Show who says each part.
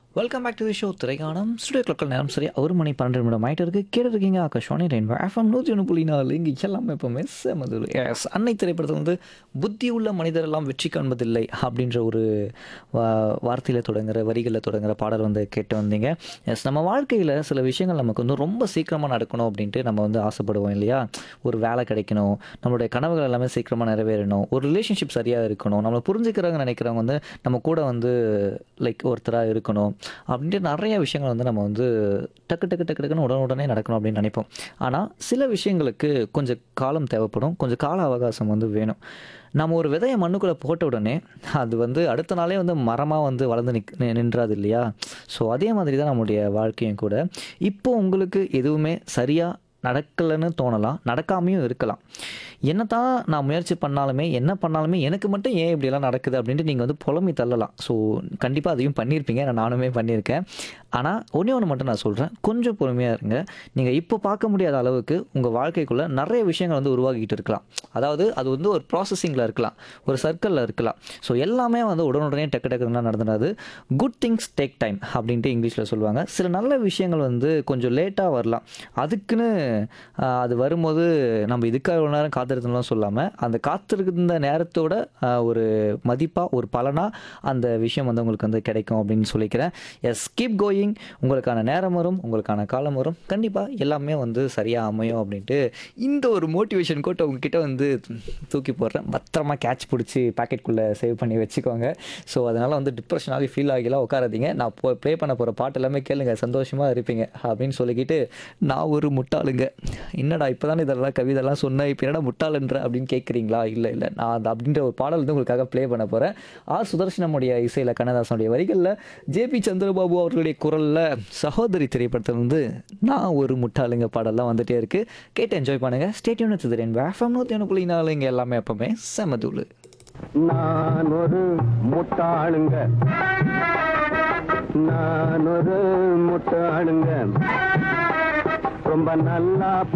Speaker 1: welcome back to the show திரைக்காணம் studio கிளக்கில் நேரம் சரி ஒரு மணி பன்னெண்டு நிமிடம் ஆகிட்டு இருக்கு கேட்டு இருக்கீங்க ஆகாஷ் ரெயின்போ எஃப்எம் நூற்றி ஒன்று புள்ளி நாலு இங்கே எல்லாமே எப்போவுமே செமது எஸ் அன்னை திரைப்படத்தில் வந்து புத்தி உள்ள மனிதர் எல்லாம் வெற்றி காண்பதில்லை அப்படின்ற ஒரு வா- வார்த்தையில் தொடங்குற வரிகளில் தொடங்குற பாடல் வந்து கேட்டு வந்தீங்க எஸ் நம்ம வாழ்க்கையில் சில விஷயங்கள் நமக்கு வந்து ரொம்ப சீக்கிரமாக நடக்கணும் அப்படின்ட்டு நம்ம வந்து ஆசைப்படுவோம் இல்லையா ஒரு வேலை கிடைக்கணும் நம்மளுடைய கனவுகள் எல்லாமே சீக்கிரமாக நிறைவேறணும் ஒரு ரிலேஷன்ஷிப் சரியாக இருக்கணும் நம்மளை புரிஞ்சுக்கிறவங்க நினைக்கிறவங்க வந்து நம்ம கூட வந்து லைக் ஒருத்தராக இருக்கணும் அப்படின்ட்டு நிறைய விஷயங்கள் வந்து நம்ம வந்து டக்கு டக்கு டக்கு டக்குன்னு உடனுடனே நடக்கணும் அப்படின்னு நினைப்போம் ஆனால் சில விஷயங்களுக்கு கொஞ்சம் காலம் தேவைப்படும் கொஞ்சம் கால அவகாசம் வந்து வேணும் நம்ம ஒரு விதையை மண்ணுக்குள்ளே போட்ட உடனே அது வந்து அடுத்த நாளே வந்து மரமாக வந்து வளர்ந்து நிக் நி- நின்றாது இல்லையா ஸோ அதே மாதிரி தான் நம்முடைய வாழ்க்கையும் கூட இப்போ உங்களுக்கு எதுவுமே சரியாக நடக்கலைன்னு தோணலாம் நடக்காமையும் இருக்கலாம் என்னதான் நான் முயற்சி பண்ணாலுமே என்ன பண்ணாலுமே எனக்கு மட்டும் ஏன் இப்படியெல்லாம் நடக்குது அப்படின்ட்டு நீங்கள் வந்து புலம்பி தள்ளலாம் ஸோ கண்டிப்பாக அதையும் பண்ணியிருப்பீங்க நான் நானுமே பண்ணியிருக்கேன் ஆனால் ஒன்றே ஒன்று மட்டும் நான் சொல்கிறேன் கொஞ்சம் பொறுமையாக இருங்க நீங்கள் இப்போ பார்க்க முடியாத அளவுக்கு உங்கள் வாழ்க்கைக்குள்ளே நிறைய விஷயங்கள் வந்து உருவாகிட்டு இருக்கலாம் அதாவது அது வந்து ஒரு ப்ராசஸிங்கில் இருக்கலாம் ஒரு சர்க்கிளில் இருக்கலாம் ஸோ எல்லாமே வந்து உடனுடனே டக்கு டக்குலாம் நடந்துடாது குட் திங்ஸ் டேக் டைம் அப்படின்ட்டு இங்கிலீஷில் சொல்லுவாங்க சில நல்ல விஷயங்கள் வந்து கொஞ்சம் லேட்டாக வரலாம் அதுக்குன்னு ஆஹ், அது வரும்போது நம்ம இதுக்காக இவ்வளோ நேரம் காத்திருந்தோம்லாம் சொல்லாமல் அந்த காத்திருந்த நேரத்தோட ஆஹ், ஒரு மதிப்பாக ஒரு பலனாக அந்த விஷயம் வந்து உங்களுக்கு வந்து கிடைக்கும் அப்படின்னு சொல்லிக்கிறேன் எஸ் கீப் கோயிங் உங்களுக்கான நேரம் வரும் உங்களுக்கான காலம் வரும் கண்டிப்பாக எல்லாமே வந்து சரியாக அமையும் அப்படின்ட்டு இந்த ஒரு மோட்டிவேஷன் கோட்டை உங்ககிட்ட வந்து தூக்கி போடுறேன் பத்திரமா கேட்ச் பிடிச்சி பாக்கெட்குள்ளே சேவ் பண்ணி வச்சுக்கோங்க ஸோ அதனால் வந்து டிப்ரெஷனாகி ஃபீல் ஆகிலாம் உட்காராதீங்க நான் போ ப்ளே பண்ண போகிற பாட்டு எல்லாமே கேளுங்க சந்தோஷமாக இருப்பீங்க அப்படின்னு சொல்லிக்கிட்டு நான் ஒரு முட்டாளுங்க என்னடா இப்போ தானே இதெல்லாம் கவிதெல்லாம் சொன்னேன் இப்போ என்னடா முட்டாளுன்ற அப்படின்னு கேட்குறீங்களா இல்லை இல்லை நான் அந்த அப்படின்ற ஒரு பாடல் வந்து உங்களுக்காக ப்ளே பண்ண போகிறேன் ஆர் சுதர்ஷனமுடைய இசையில் கண்ணதாசனுடைய வரிகளில் ஜேபி சந்திரபாபு அவர்களுடைய குரலில் சகோதரி திரைப்படத்தில் வந்து நான் ஒரு முட்டாளுங்க பாடல்லாம் வந்துட்டே இருக்கு கேட்டு என்ஜாய் பண்ணுங்க ஸ்டேட்யூன் வச்சுதுறேன் வேஃபம் நூற்றி ஒன்று புள்ளி நாலு இங்கே எல்லாமே எப்பவுமே செமதூள்
Speaker 2: நான் ஒரு முட்டாளுங்க நான் ஒரு முட்டாளுங்க ரொம்ப நல்லா